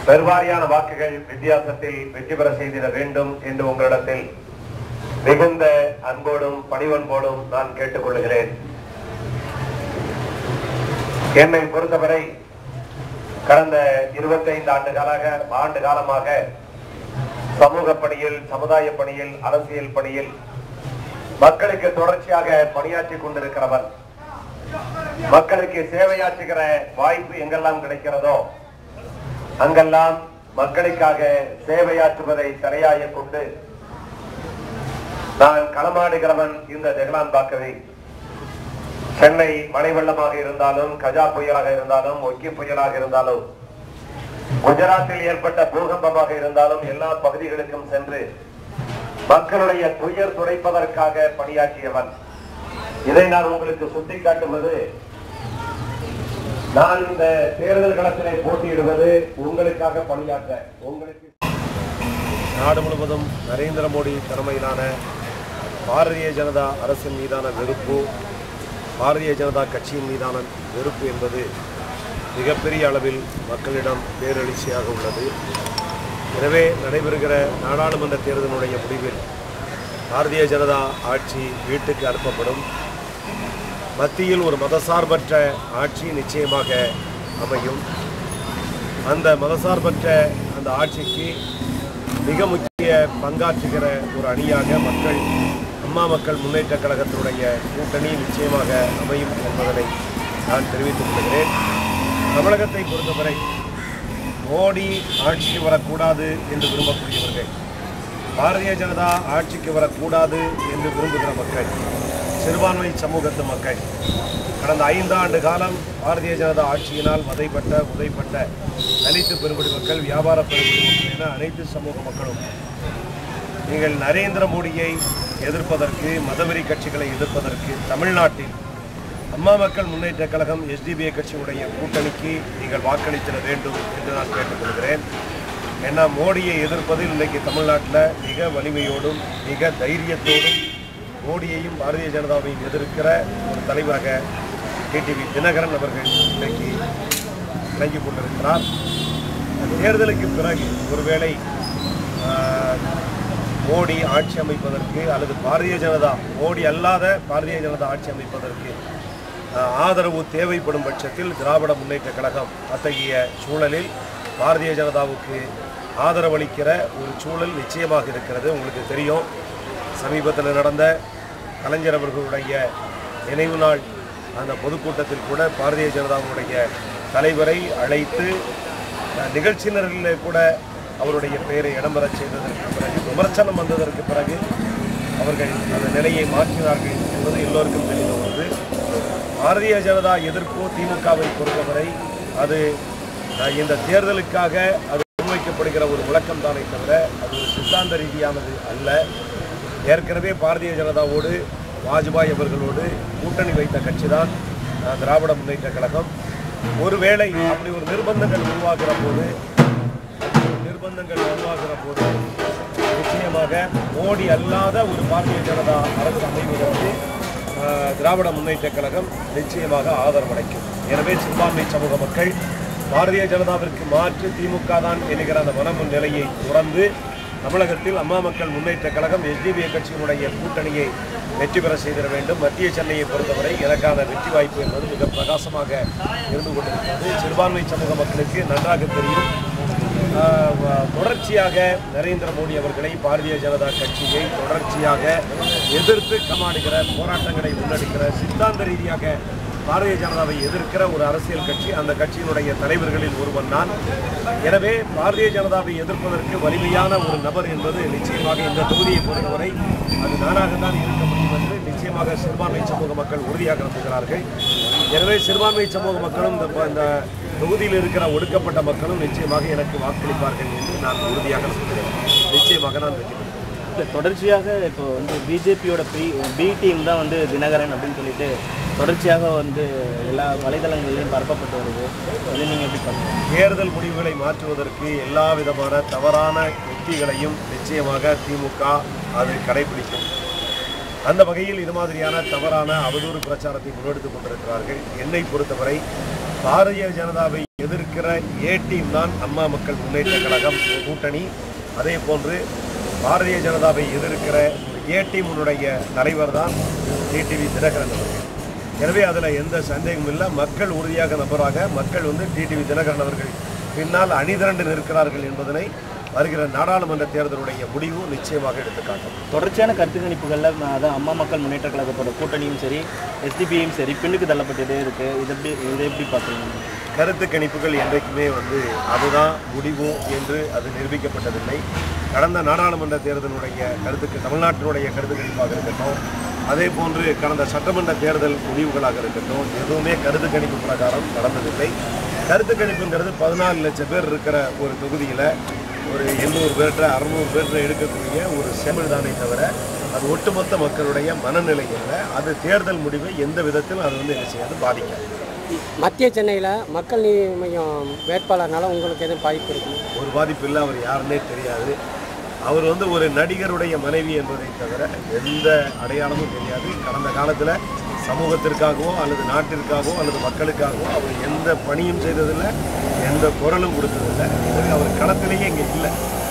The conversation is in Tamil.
பெருவாரியான வாக்குகள் வித்தியாசத்தில் வெற்றி பெற செய்திட வேண்டும் என்று உங்களிடத்தில் மிகுந்த அன்போடும் பணிவன்போடும் நான் கேட்டுக்கொள்கிறேன் என்னை பொறுத்தவரை கடந்த 25 ஆண்டு காலாக ஆண்டு காலமாக சமூக பணியில் சமுதாய பணியில் அரசியல் பணியில் மக்களுக்கு தொடர்ச்சியாக பணியாற்றிக் கொண்டிருக்கிறவர் மக்களுக்கு சேவையாற்றுகிற வாய்ப்பு எங்கெல்லாம் கிடைக்கிறதோ அங்கெல்லாம் மக்களுக்காக சேவையாற்றுவதை தடையாக கொண்டு நான் களமாடுகிறவன் இந்த ஜெகலான் பாக்கவை சென்னை மழை வெள்ளமாக இருந்தாலும் கஜா புயலாக இருந்தாலும் ஒக்கி புயலாக இருந்தாலும் குஜராத்தில் ஏற்பட்ட பூகம்பமாக இருந்தாலும் எல்லா பகுதிகளுக்கும் சென்று மக்களுடைய துயர் துடைப்பதற்காக பணியாற்றியவன் இதை நான் உங்களுக்கு சுட்டிக்காட்டுவது நான் இந்த தேர்தல் களத்திலே போட்டியிடுவது உங்களுக்காக பணியாற்ற உங்களுக்கு நாடு முழுவதும் நரேந்திர மோடி தலைமையிலான பாரதிய ஜனதா அரசின் மீதான வெறுப்பு பாரதிய ஜனதா கட்சியின் மீதான வெறுப்பு என்பது மிகப்பெரிய அளவில் மக்களிடம் பேரெழுச்சியாக உள்ளது எனவே நடைபெறுகிற நாடாளுமன்ற தேர்தலுடைய முடிவில் பாரதிய ஜனதா ஆட்சி வீட்டுக்கு அனுப்பப்படும் மத்தியில் ஒரு மதசார்பற்ற ஆட்சி நிச்சயமாக அமையும் அந்த மதசார்பற்ற அந்த ஆட்சிக்கு மிக முக்கிய பங்காற்றுகிற ஒரு அணியாக மக்கள் அம்மா மக்கள் முன்னேற்ற கழகத்தினுடைய கூட்டணி நிச்சயமாக அமையும் என்பதனை நான் தெரிவித்துக் கொள்கிறேன் தமிழகத்தை பொறுத்தவரை மோடி ஆட்சிக்கு வரக்கூடாது என்று விரும்பக்கூடியவர்கள் பாரதிய ஜனதா ஆட்சிக்கு வரக்கூடாது என்று விரும்புகிற மக்கள் சிறுபான்மை சமூகத்து மக்கள் கடந்த ஐந்தாண்டு காலம் பாரதிய ஜனதா ஆட்சியினால் வதைப்பட்ட உதைப்பட்ட தலித்து பெருங்குடி மக்கள் வியாபார பெருங்குடி மக்கள் என அனைத்து சமூக மக்களும் நீங்கள் நரேந்திர மோடியை எதிர்ப்பதற்கு மதவெறி கட்சிகளை எதிர்ப்பதற்கு தமிழ்நாட்டில் அம்மா மக்கள் முன்னேற்ற கழகம் எஸ்டிபிஐ கட்சியுடைய கூட்டணிக்கு நீங்கள் வாக்களித்திட வேண்டும் என்று நான் கேட்டுக்கொள்கிறேன் ஏன்னா மோடியை எதிர்ப்பதில் இன்றைக்கு தமிழ்நாட்டில் மிக வலிமையோடும் மிக தைரியத்தோடும் மோடியையும் பாரதிய ஜனதாவையும் எதிர்க்கிற ஒரு தலைவராக டிடிவி தினகரன் அவர்கள் இன்றைக்கு விளங்கிக் கொண்டிருக்கிறார் தேர்தலுக்கு பிறகு ஒருவேளை ஆஹ், மோடி ஆட்சி அமைப்பதற்கு அல்லது பாரதிய ஜனதா மோடி அல்லாத பாரதிய ஜனதா ஆட்சி அமைப்பதற்கு ஆஹ், ஆதரவு தேவைப்படும் பட்சத்தில் திராவிட முன்னேற்ற கழகம் அத்தகைய சூழலில் பாரதிய ஜனதாவுக்கு ஆதரவளிக்கிற ஒரு சூழல் நிச்சயமாக இருக்கிறது உங்களுக்கு தெரியும் சமீபத்தில் நடந்த கலைஞர் அவர்களுடைய நினைவு நாள் அந்த பொதுக்கூட்டத்தில் கூட பாரதிய ஜனதாவுடைய தலைவரை அழைத்து அஹ், நிகழ்ச்சியினரில் கூட அவருடைய பெயரை இடம்பெறச் செய்ததற்கு பிறகு விமர்சனம் வந்ததற்கு பிறகு அவர்கள் அந்த நிலையை மாற்றினார்கள் என்பது எல்லோருக்கும் தெரிந்த ஒன்று பாரதிய ஜனதா எதிர்ப்பு திமுகவை பொறுத்தவரை அது அஹ், இந்த தேர்தலுக்காக அது முன்வைக்கப்படுகிற ஒரு விளக்கம் தானே தவிர அது ஒரு சித்தாந்த ரீதியானது அல்ல ஏற்கனவே பாரதிய ஜனதாவோடு வாஜ்பாய் அவர்களோடு கூட்டணி வைத்த கட்சி தான் திராவிட முன்னேற்ற கழகம் ஒருவேளை அப்படி ஒரு நிர்பந்தங்கள் உருவாகிற போது நிர்பந்தங்கள் உருவாகிற போது நிச்சயமாக மோடி அல்லாத ஒரு பாரதிய ஜனதா அரசு அமைவதற்கு ஆஹ், திராவிட முன்னேற்ற கழகம் நிச்சயமாக ஆதரவளிக்கும் எனவே சிறுபான்மை சமூக மக்கள் பாரதிய ஜனதாவிற்கு மாற்று திமுக தான் என்கிற அந்த மனமு நிலையை துறந்து தமிழகத்தில் அம்மா மக்கள் முன்னேற்ற கழகம் எஸ்டிபிஐ கட்சியினுடைய கூட்டணியை வெற்றி பெற செய்திட வேண்டும் மத்திய சென்னையை பொறுத்தவரை எனக்கான வெற்றி வாய்ப்பு என்பது மிக பிரகாசமாக இருந்து கொண்டிருக்கிறது சிறுபான்மை சமூக மக்களுக்கு நன்றாக தெரியும் ஆஹ் வ- தொடர்ச்சியாக நரேந்திர மோடி அவர்களை பாரதிய ஜனதா கட்சியை தொடர்ச்சியாக எதிர்த்து கமாடுகிற போராட்டங்களை முன்னெடுக்கிற சித்தாந்த ரீதியாக பாரதிய ஜனதாவை எதிர்க்கிற ஒரு அரசியல் கட்சி அந்த கட்சியினுடைய தலைவர்களில் ஒருவன் நான் எனவே பாரதிய ஜனதாவை எதிர்ப்பதற்கு வலிமையான ஒரு நபர் என்பது நிச்சயமாக இந்த தொகுதியை பொறுத்தவரை அது நானாகத்தான் இருக்க முடியும் என்று நிச்சயமாக சிறுபான்மை சமூக மக்கள் உறுதியாக நம்புகிறார்கள் எனவே சிறுபான்மை சமூக மக்களும் இந்த இந்த தொகுதியில் இருக்கிற ஒடுக்கப்பட்ட மக்களும் நிச்சயமாக எனக்கு வாக்களிப்பார்கள் என்று நான் உறுதியாக நம்புகிறேன் நிச்சயமாக நான் வெற்றி பெறுவேன். இல்ல, தொடர்ச்சியாக இப்போ வந்து பிஜேபியோட பி பி டீம் தான் வந்து தினகரன் அப்படின்னு சொல்லிட்டு தொடர்ச்சியாக வந்து எல்லா வலைதளங்கள்லையும் பரப்பப்பட்டு வருது அது நீங்கள் எப்படி பண்ணுறீங்க தேர்தல் முடிவுகளை மாற்றுவதற்கு எல்லா விதமான தவறான யுக்திகளையும் நிச்சயமாக திமுக அது கடைபிடிக்கும் அந்த வகையில் இது மாதிரியான தவறான அவதூறு பிரச்சாரத்தை முன்னெடுத்துக் கொண்டிருக்கிறார்கள் என்னை பொறுத்தவரை பாரதிய ஜனதாவை எதிர்க்கிற ஏ டீம் தான் அம்மா மக்கள் முன்னேற்ற கழகம் கூட்டணி அதே போன்று பாரதிய ஜனதாவை எதிர்க்கிற ஏ டீமுடைய தலைவர் தான் டிடிவி தினகரன் அவர்கள் எனவே அதில் எந்த சந்தேகமும் இல்லை மக்கள் உறுதியாக நம்புறாங்க மக்கள் வந்து டிடிவி தினகரன் அவர்கள் பின்னால் அணிதிரண்டு நிற்கிறார்கள் என்பதனை வருகிற நாடாளுமன்ற தேர்தலுடைய முடிவு நிச்சயமாக எடுத்துக்காட்டும் தொடர்ச்சியான கருத்து கணிப்புகளில் அதான் அம்மா மக்கள் முன்னேற்ற கழகத்தோட கூட்டணியும் சரி எஸ்டிபியும் சரி பின்னுக்கு தள்ளப்பட்டதே இருக்கு இது எப்படி இதை எப்படி பார்க்குறீங்க கருத்து கணிப்புகள் என்றைக்குமே வந்து அதுதான் முடிவு என்று அது நிரூபிக்கப்பட்டதில்லை கடந்த நாடாளுமன்ற தேர்தலுடைய கருத்துக்கு தமிழ்நாட்டினுடைய கருத்து கணிப்பாக இருக்கட்டும் அதே போன்று கடந்த சட்டமன்ற தேர்தல் முடிவுகளாக இருக்கட்டும் எதுவுமே கருத்து கணிப்பு பிரகாரம் நடந்ததில்லை கருத்து கணிப்புங்கிறது பதினாலு லட்சம் பேர் இருக்கிற ஒரு தொகுதியில் ஒரு எண்ணூறு பேர்கிட்ட அறுநூறு பேர்கிட்ட எடுக்கக்கூடிய ஒரு செமிழ் தானே தவிர அது ஒட்டுமொத்த மக்களுடைய மனநிலை இல்லை அது தேர்தல் முடிவை எந்த விதத்திலும் அது வந்து என்ன செய்யாது பாதிக்காது மத்திய சென்னையில் மக்கள் நீதி மையம் வேட்பாளர்னால உங்களுக்கு எதுவும் பாதிப்பு இருக்குமா ஒரு பாதிப்பு இல்லை அவர் யாருன்னே தெரியாது அவர் வந்து ஒரு நடிகருடைய மனைவி என்பதை தவிர எந்த அடையாளமும் தெரியாது கடந்த காலத்தில் சமூகத்திற்காகவோ அல்லது நாட்டிற்காகவோ அல்லது மக்களுக்காகவோ அவர் எந்த பணியும் செய்ததில்லை எந்த குரலும் கொடுத்ததில்லை எனவே அவர் களத்திலேயே இங்கே இல்லை